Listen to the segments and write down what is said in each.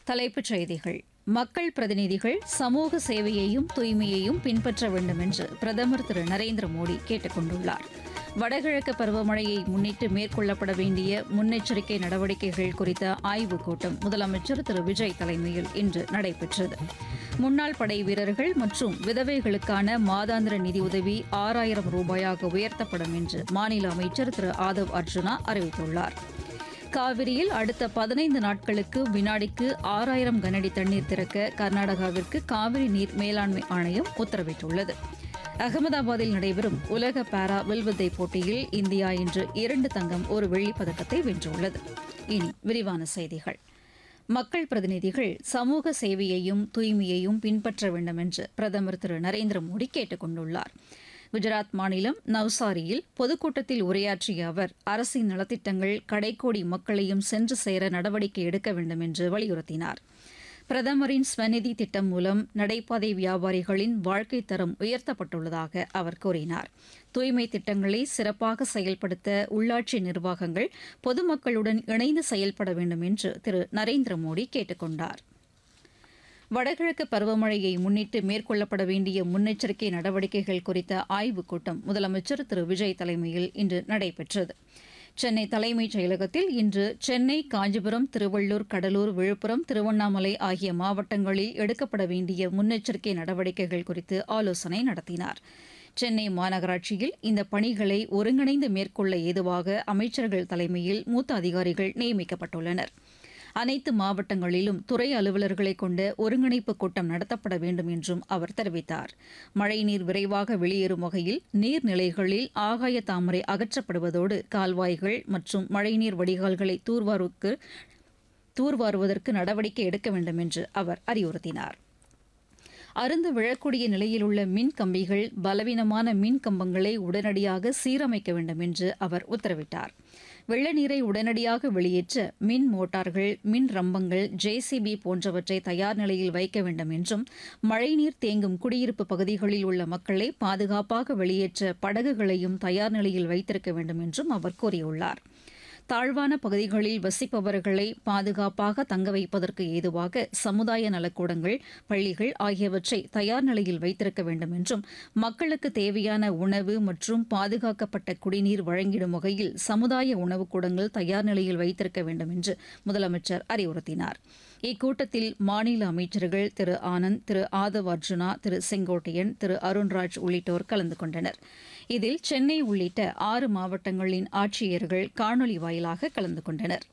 தலைப்புச் செய்திகள் மக்கள் பிரதிநிதிகள் சமூக சேவையையும் தூய்மையையும் பின்பற்ற வேண்டும் என்று பிரதமர் திரு நரேந்திர மோடி கேட்டுக் கொண்டுள்ளார் வடகிழக்கு பருவமழையை முன்னிட்டு மேற்கொள்ளப்பட வேண்டிய முன்னெச்சரிக்கை நடவடிக்கைகள் குறித்த ஆய்வுக் கூட்டம் முதலமைச்சர் திரு விஜய் தலைமையில் இன்று நடைபெற்றது முன்னாள் படை வீரர்கள் மற்றும் விதவைகளுக்கான மாதாந்திர நிதியுதவி ஆறாயிரம் ரூபாயாக உயர்த்தப்படும் என்று மாநில அமைச்சர் திரு ஆதவ் அர்ஜுனா அறிவித்துள்ளார் காவிரியில் அடுத்த பதினைந்து நாட்களுக்கு வினாடிக்கு ஆறாயிரம் கனஅடி தண்ணீர் திறக்க கர்நாடகாவிற்கு காவிரி நீர் மேலாண்மை ஆணையம் உத்தரவிட்டுள்ளது அகமதாபாத்தில் நடைபெறும் உலக பாரா வில்வித்தை போட்டியில் இந்தியா இன்று இரண்டு தங்கம் ஒரு வெள்ளிப் பதக்கத்தை வென்றுள்ளது இனி விரிவான செய்திகள் மக்கள் பிரதிநிதிகள் சமூக சேவையையும் தூய்மையையும் பின்பற்ற வேண்டும் என்று பிரதமர் திரு நரேந்திர மோடி கேட்டுக் கொண்டுள்ளார் குஜராத் மாநிலம் நவ்சாரியில் பொதுக்கூட்டத்தில் உரையாற்றிய அவர் அரசின் நலத்திட்டங்கள் கடைக்கோடி மக்களையும் சென்று சேர நடவடிக்கை எடுக்க வேண்டும் என்று வலியுறுத்தினார் பிரதமரின் ஸ்வநிதி திட்டம் மூலம் நடைபாதை வியாபாரிகளின் வாழ்க்கைத் தரம் உயர்த்தப்பட்டுள்ளதாக அவர் கூறினார் தூய்மை திட்டங்களை சிறப்பாக செயல்படுத்த உள்ளாட்சி நிர்வாகங்கள் பொதுமக்களுடன் இணைந்து செயல்பட வேண்டும் என்று திரு நரேந்திர மோடி கேட்டுக் கொண்டார் வடகிழக்கு பருவமழையை முன்னிட்டு மேற்கொள்ளப்பட வேண்டிய முன்னெச்சரிக்கை நடவடிக்கைகள் குறித்த ஆய்வுக் கூட்டம் முதலமைச்சர் திரு விஜய் தலைமையில் இன்று நடைபெற்றது சென்னை தலைமைச் செயலகத்தில் இன்று சென்னை காஞ்சிபுரம் திருவள்ளூர் கடலூர் விழுப்புரம் திருவண்ணாமலை ஆகிய மாவட்டங்களில் எடுக்கப்பட வேண்டிய முன்னெச்சரிக்கை நடவடிக்கைகள் குறித்து ஆலோசனை நடத்தினார் சென்னை மாநகராட்சியில் இந்த பணிகளை ஒருங்கிணைந்து மேற்கொள்ள ஏதுவாக அமைச்சர்கள் தலைமையில் மூத்த அதிகாரிகள் நியமிக்கப்பட்டுள்ளனர் அனைத்து மாவட்டங்களிலும் துறை அலுவலர்களை கொண்ட ஒருங்கிணைப்பு கூட்டம் நடத்தப்பட வேண்டும் என்றும் அவர் தெரிவித்தார் மழைநீர் விரைவாக வெளியேறும் வகையில் நீர்நிலைகளில் ஆகாய தாமரை அகற்றப்படுவதோடு கால்வாய்கள் மற்றும் மழைநீர் வடிகால்களை தூர்வாருக்கு தூர்வாருவதற்கு நடவடிக்கை எடுக்க வேண்டும் என்று அவர் அறிவுறுத்தினார் அருந்து விழக்கூடிய நிலையில் உள்ள மின் கம்பிகள் பலவீனமான மின் கம்பங்களை உடனடியாக சீரமைக்க வேண்டும் என்று அவர் உத்தரவிட்டார் வெள்ள நீரை உடனடியாக வெளியேற்ற மின் மோட்டார்கள் மின் ரம்பங்கள் ஜேசிபி போன்றவற்றை தயார் நிலையில் வைக்க வேண்டும் என்றும் மழைநீர் தேங்கும் குடியிருப்பு பகுதிகளில் உள்ள மக்களை பாதுகாப்பாக வெளியேற்ற படகுகளையும் தயார் நிலையில் வைத்திருக்க வேண்டும் என்றும் அவர் கூறியுள்ளார் தாழ்வான பகுதிகளில் வசிப்பவர்களை பாதுகாப்பாக தங்க வைப்பதற்கு ஏதுவாக சமுதாய நலக்கூடங்கள் பள்ளிகள் ஆகியவற்றை தயார் நிலையில் வைத்திருக்க வேண்டும் என்றும் மக்களுக்கு தேவையான உணவு மற்றும் பாதுகாக்கப்பட்ட குடிநீர் வழங்கிடும் வகையில் சமுதாய உணவுக் கூடங்கள் தயார் நிலையில் வைத்திருக்க வேண்டும் என்று முதலமைச்சர் அறிவுறுத்தினார் இக்கூட்டத்தில் மாநில அமைச்சர்கள் திரு ஆனந்த் திரு ஆதவ் அர்ஜுனா திரு செங்கோட்டையன் திரு அருண்ராஜ் உள்ளிட்டோர் கலந்து கொண்டனர் இதில் சென்னை உள்ளிட்ட ஆறு மாவட்டங்களின் ஆட்சியர்கள் காணொலி வாயிலாக கலந்து கொண்டனர்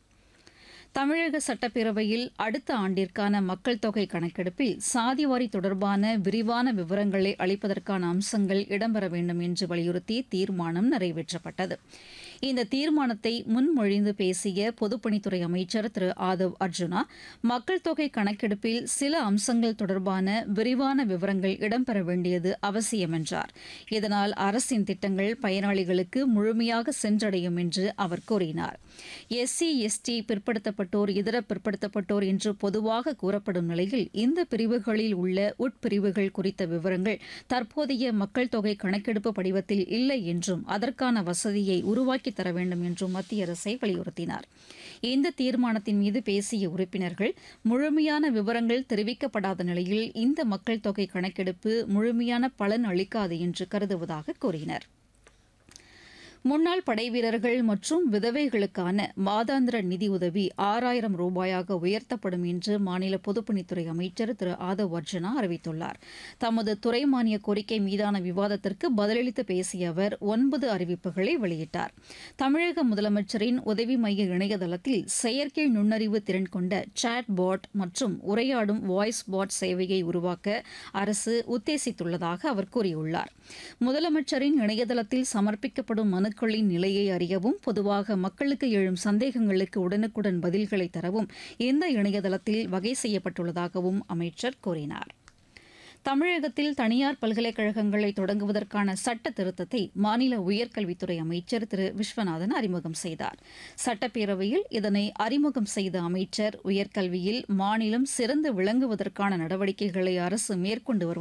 தமிழக சட்டப்பேரவையில் அடுத்த ஆண்டிற்கான மக்கள் தொகை கணக்கெடுப்பில் சாதிவாரி தொடர்பான விரிவான விவரங்களை அளிப்பதற்கான அம்சங்கள் இடம்பெற வேண்டும் என்று வலியுறுத்தி தீர்மானம் நிறைவேற்றப்பட்டது இந்த தீர்மானத்தை முன்மொழிந்து பேசிய பொதுப்பணித்துறை அமைச்சர் திரு ஆதவ் அர்ஜுனா மக்கள் தொகை கணக்கெடுப்பில் சில அம்சங்கள் தொடர்பான விரிவான விவரங்கள் இடம்பெற வேண்டியது அவசியம் என்றார் இதனால் அரசின் திட்டங்கள் பயனாளிகளுக்கு முழுமையாக சென்றடையும் என்று அவர் கூறினார் எஸ்சி எஸ்டி பிற்படுத்தப்பட்டோர் இதர பிற்படுத்தப்பட்டோர் என்று பொதுவாக கூறப்படும் நிலையில் இந்த பிரிவுகளில் உள்ள உட்பிரிவுகள் குறித்த விவரங்கள் தற்போதைய மக்கள் தொகை கணக்கெடுப்பு படிவத்தில் இல்லை என்றும் அதற்கான வசதியை உருவாக்கி தர வேண்டும் என்றும் மத்திய அரசை வலியுறுத்தினார் இந்த தீர்மானத்தின் மீது பேசிய உறுப்பினர்கள் முழுமையான விவரங்கள் தெரிவிக்கப்படாத நிலையில் இந்த மக்கள் தொகை கணக்கெடுப்பு முழுமையான பலன் அளிக்காது என்று கருதுவதாக கூறினர் முன்னாள் படைவீரர்கள் மற்றும் விதவைகளுக்கான மாதாந்திர நிதியுதவி ஆறாயிரம் ரூபாயாக உயர்த்தப்படும் என்று மாநில பொதுப்பணித்துறை அமைச்சர் திரு ஆதவ் அர்ஜுனா அறிவித்துள்ளார் தமது துறை மானிய கோரிக்கை மீதான விவாதத்திற்கு பதிலளித்து பேசிய அவர் ஒன்பது அறிவிப்புகளை வெளியிட்டார் தமிழக முதலமைச்சரின் உதவி மைய இணையதளத்தில் செயற்கை நுண்ணறிவு திறன் கொண்ட சாட் பாட் மற்றும் உரையாடும் வாய்ஸ் பாட் சேவையை உருவாக்க அரசு உத்தேசித்துள்ளதாக அவர் கூறியுள்ளார் முதலமைச்சரின் இணையதளத்தில் சமர்ப்பிக்கப்படும் மனுக்களின் நிலையை அறியவும் பொதுவாக மக்களுக்கு எழும் சந்தேகங்களுக்கு உடனுக்குடன் பதில்களை தரவும் இந்த இணையதளத்தில் வகை செய்யப்பட்டுள்ளதாகவும் அமைச்சர் கூறினார் தமிழகத்தில் தனியார் பல்கலைக்கழகங்களை தொடங்குவதற்கான சட்ட திருத்தத்தை மாநில உயர்கல்வித்துறை அமைச்சர் திரு விஸ்வநாதன் அறிமுகம் செய்தார் சட்டப்பேரவையில் இதனை அறிமுகம் செய்த அமைச்சர் உயர்கல்வியில் மாநிலம் சிறந்து விளங்குவதற்கான நடவடிக்கைகளை அரசு மேற்கொண்டு வருவதாக